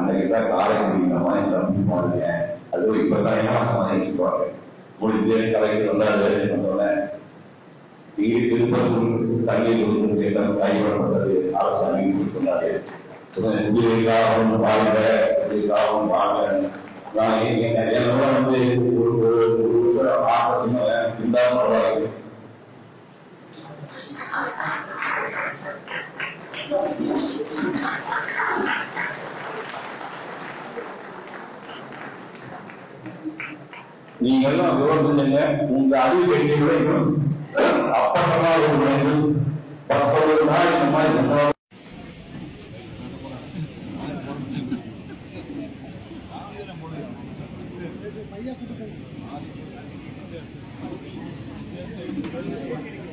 அன்னைக்கு தான் காலை முடிக்கணுமா இந்த போனீங்க அது இப்பதான் ஏமாத்தமா நினைச்சுக்குவாங்க முடிஞ்சு கலைக்கு வந்தாரு வந்தோடனே இங்கே திருப்பூர் தண்ணீர் கொடுத்து எல்லாம் கைவிடப்பட்டது அரசு அங்கீகரித்து சொன்னாரு உங்களுக்காகவும் பாருங்க உங்களுக்காகவும் பாருங்க நான் எங்க என்னோட வந்து ஒரு ஒரு ஒரு ஆசை இருந்தாலும் பரவாயில்லை நீங்க எல்லாம் விவரம் செஞ்சுங்க உங்க அறிவு வேண்டிய அப்பட்டமா ஒரு வேண்டும் பத்தொன்பது நாள் இந்த மாதிரி சம்பளம் பையா கூட்டு போய்